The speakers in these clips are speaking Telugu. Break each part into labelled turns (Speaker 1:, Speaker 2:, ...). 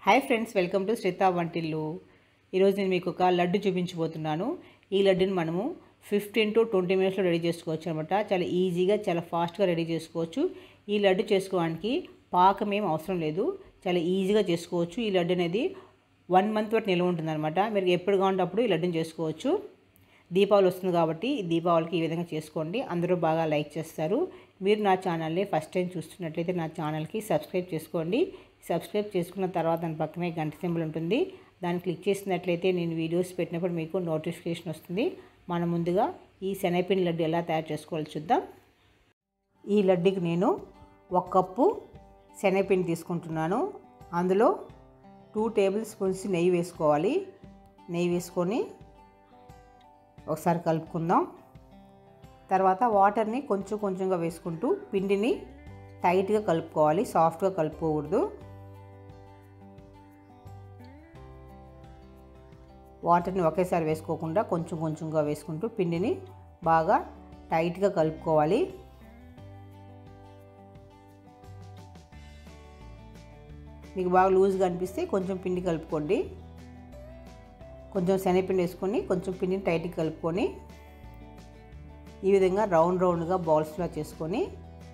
Speaker 1: hi friends welcome to Shritha వంటిల్లు ఈరోజు నేను మీకు ఒక లడ్డు చూపించబోతున్నాను ఈ లడ్డుని మనము ఫిఫ్టీన్ టు ట్వంటీ మినిట్స్లో రెడీ చేసుకోవచ్చు అనమాట చాలా ఈజీగా చాలా ఫాస్ట్గా రెడీ చేసుకోవచ్చు ఈ లడ్డు చేసుకోవడానికి పాకం ఏం అవసరం లేదు చాలా ఈజీగా చేసుకోవచ్చు ఈ లడ్డు అనేది వన్ మంత్ వరకు నిల్వ ఉంటుందన్నమాట మీరు ఎప్పుడు కావాలంటే అప్పుడు ఈ లడ్డుని చేసుకోవచ్చు దీపావళి వస్తుంది కాబట్టి ఈ దీపావళికి ఈ విధంగా చేసుకోండి అందరూ బాగా లైక్ చేస్తారు మీరు నా ఛానల్ని ఫస్ట్ టైం చూస్తున్నట్లయితే నా ఛానల్కి సబ్స్క్రైబ్ చేసుకోండి సబ్స్క్రైబ్ చేసుకున్న తర్వాత దాని పక్కనే గంట సింబల్ ఉంటుంది దాన్ని క్లిక్ చేసినట్లయితే నేను వీడియోస్ పెట్టినప్పుడు మీకు నోటిఫికేషన్ వస్తుంది మనం ముందుగా ఈ శనగపిండి లడ్డు ఎలా తయారు చేసుకోవాలో చూద్దాం ఈ లడ్డుకి నేను ఒక కప్పు శనగపిండి తీసుకుంటున్నాను అందులో టూ టేబుల్ స్పూన్స్ నెయ్యి వేసుకోవాలి నెయ్యి వేసుకొని ఒకసారి కలుపుకుందాం తర్వాత వాటర్ని కొంచెం కొంచెంగా వేసుకుంటూ పిండిని టైట్గా కలుపుకోవాలి సాఫ్ట్గా కలుపుకోకూడదు వాటర్ని ఒకేసారి వేసుకోకుండా కొంచెం కొంచెంగా వేసుకుంటూ పిండిని బాగా టైట్గా కలుపుకోవాలి మీకు బాగా లూజ్గా అనిపిస్తే కొంచెం పిండి కలుపుకోండి కొంచెం శనగపిండి వేసుకొని కొంచెం పిండిని టైట్గా కలుపుకొని ఈ విధంగా రౌండ్ రౌండ్గా బాల్స్లా చేసుకొని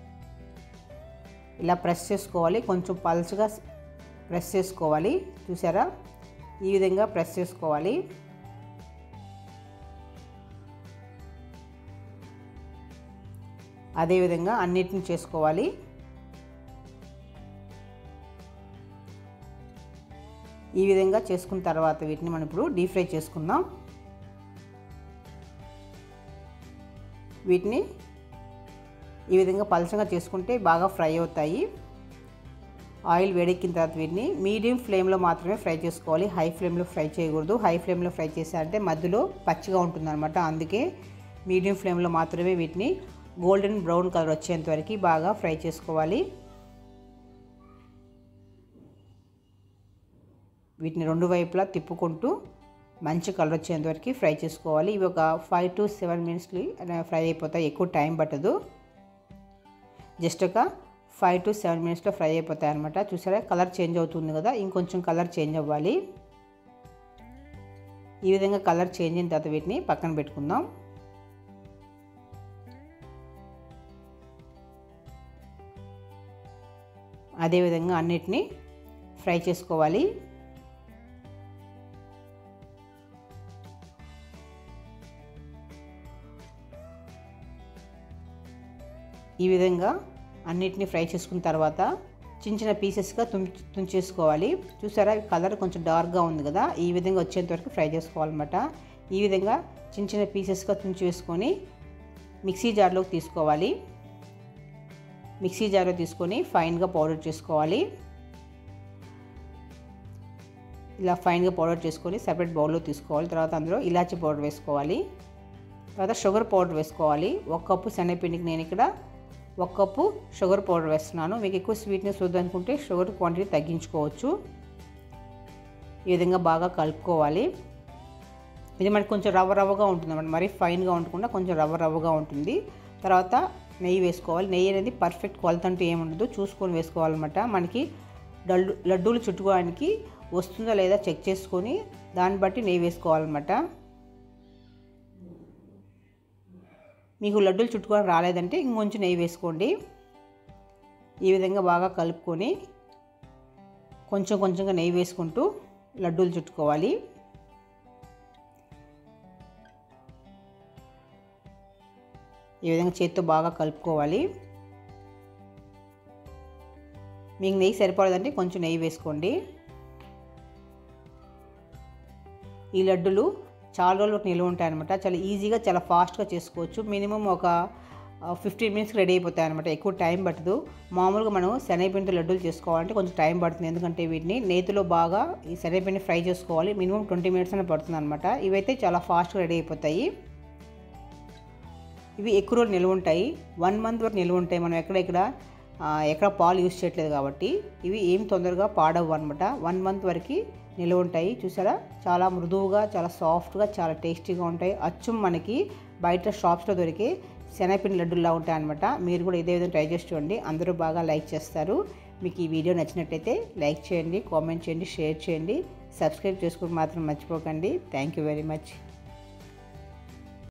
Speaker 1: ఇలా ప్రెస్ చేసుకోవాలి కొంచెం పల్చగా ప్రెస్ చేసుకోవాలి చూసారా ఈ విధంగా ప్రెస్ చేసుకోవాలి అదేవిధంగా అన్నిటిని చేసుకోవాలి ఈ విధంగా చేసుకున్న తర్వాత వీటిని మనం ఇప్పుడు డీప్ ఫ్రై చేసుకుందాం వీటిని ఈ విధంగా పలచగా చేసుకుంటే బాగా ఫ్రై అవుతాయి ఆయిల్ వేడెక్కిన తర్వాత వీటిని మీడియం ఫ్లేమ్లో మాత్రమే ఫ్రై చేసుకోవాలి హై ఫ్లేమ్లో ఫ్రై చేయకూడదు హై ఫ్లేమ్లో ఫ్రై చేశారంటే మధ్యలో పచ్చిగా ఉంటుందన్నమాట అందుకే మీడియం ఫ్లేమ్లో మాత్రమే వీటిని గోల్డెన్ బ్రౌన్ కలర్ వచ్చేంత వరకు బాగా ఫ్రై చేసుకోవాలి వీటిని రెండు వైపులా తిప్పుకుంటూ మంచి కలర్ వచ్చేంత వరకు ఫ్రై చేసుకోవాలి ఇవి ఒక ఫైవ్ టు సెవెన్ మినిట్స్కి ఫ్రై అయిపోతాయి ఎక్కువ టైం పట్టదు జస్ట్ ఒక ఫైవ్ టు సెవెన్ మినిట్స్లో ఫ్రై అయిపోతాయి అనమాట చూసారా కలర్ చేంజ్ అవుతుంది కదా ఇంకొంచెం కలర్ చేంజ్ అవ్వాలి ఈ విధంగా కలర్ చేంజ్ అయిన తర్వాత వీటిని పక్కన పెట్టుకుందాం అదేవిధంగా అన్నిటినీ ఫ్రై చేసుకోవాలి ఈ విధంగా అన్నిటిని ఫ్రై చేసుకున్న తర్వాత చిన్న చిన్న పీసెస్గా తుం తుంచేసుకోవాలి చూసారా కలర్ కొంచెం డార్క్గా ఉంది కదా ఈ విధంగా వచ్చేంత వరకు ఫ్రై చేసుకోవాలన్నమాట ఈ విధంగా చిన్న చిన్న పీసెస్గా తుంచి వేసుకొని మిక్సీ జార్లోకి తీసుకోవాలి మిక్సీ జార్లో తీసుకొని ఫైన్గా పౌడర్ చేసుకోవాలి ఇలా ఫైన్గా పౌడర్ చేసుకొని సపరేట్ బౌల్లో తీసుకోవాలి తర్వాత అందులో ఇలాచీ పౌడర్ వేసుకోవాలి తర్వాత షుగర్ పౌడర్ వేసుకోవాలి ఒక కప్పు శనగపిండికి నేను ఇక్కడ ఒక కప్పు షుగర్ పౌడర్ వేస్తున్నాను మీకు ఎక్కువ స్వీట్నెస్ వద్దనుకుంటే షుగర్ క్వాంటిటీ తగ్గించుకోవచ్చు ఈ విధంగా బాగా కలుపుకోవాలి ఇది మనకి కొంచెం రవ్వ రవ్వగా ఉంటుంది అన్నమాట మరీ ఫైన్గా ఉండకుండా కొంచెం రవ్వ రవ్వగా ఉంటుంది తర్వాత నెయ్యి వేసుకోవాలి నెయ్యి అనేది పర్ఫెక్ట్ కొలత అంటూ ఏముండదు చూసుకొని వేసుకోవాలన్నమాట మనకి లడ్డు లడ్డూలు చుట్టుకోవడానికి వస్తుందా లేదా చెక్ చేసుకొని దాన్ని బట్టి నెయ్యి వేసుకోవాలన్నమాట మీకు లడ్డూలు చుట్టుకొని రాలేదంటే ఇంకొంచెం నెయ్యి వేసుకోండి ఈ విధంగా బాగా కలుపుకొని కొంచెం కొంచెంగా నెయ్యి వేసుకుంటూ లడ్డూలు చుట్టుకోవాలి ఈ విధంగా చేత్తో బాగా కలుపుకోవాలి మీకు నెయ్యి సరిపడదంటే కొంచెం నెయ్యి వేసుకోండి ఈ లడ్డులు చాలా రోజులు నిల్వ ఉంటాయి అనమాట చాలా ఈజీగా చాలా ఫాస్ట్గా చేసుకోవచ్చు మినిమం ఒక ఫిఫ్టీన్ మినిట్స్ రెడీ అయిపోతాయి అనమాట ఎక్కువ టైం పట్టదు మామూలుగా మనం శనగపిండి లడ్డూలు చేసుకోవాలంటే కొంచెం టైం పడుతుంది ఎందుకంటే వీటిని నేతిలో బాగా ఈ శనగపిండి ఫ్రై చేసుకోవాలి మినిమం ట్వంటీ మినిట్స్ అయినా పడుతుంది అనమాట ఇవైతే చాలా ఫాస్ట్గా రెడీ అయిపోతాయి ఇవి ఎక్కువ రోజులు నిల్వ ఉంటాయి వన్ మంత్ వరకు నిల్వ ఉంటాయి మనం ఎక్కడెక్కడ ఎక్కడ పాలు యూస్ చేయట్లేదు కాబట్టి ఇవి ఏం తొందరగా పాడవు అనమాట వన్ మంత్ వరకు నిల్వ ఉంటాయి చూసారా చాలా మృదువుగా చాలా సాఫ్ట్గా చాలా టేస్టీగా ఉంటాయి అచ్చం మనకి బయట షాప్స్లో దొరికే శనగపిండి లడ్డుల్లా ఉంటాయి అనమాట మీరు కూడా ఇదే విధంగా ట్రై చేసి చూడండి అందరూ బాగా లైక్ చేస్తారు మీకు ఈ వీడియో నచ్చినట్టయితే లైక్ చేయండి కామెంట్ చేయండి షేర్ చేయండి సబ్స్క్రైబ్ చేసుకుని మాత్రం మర్చిపోకండి థ్యాంక్ యూ వెరీ మచ్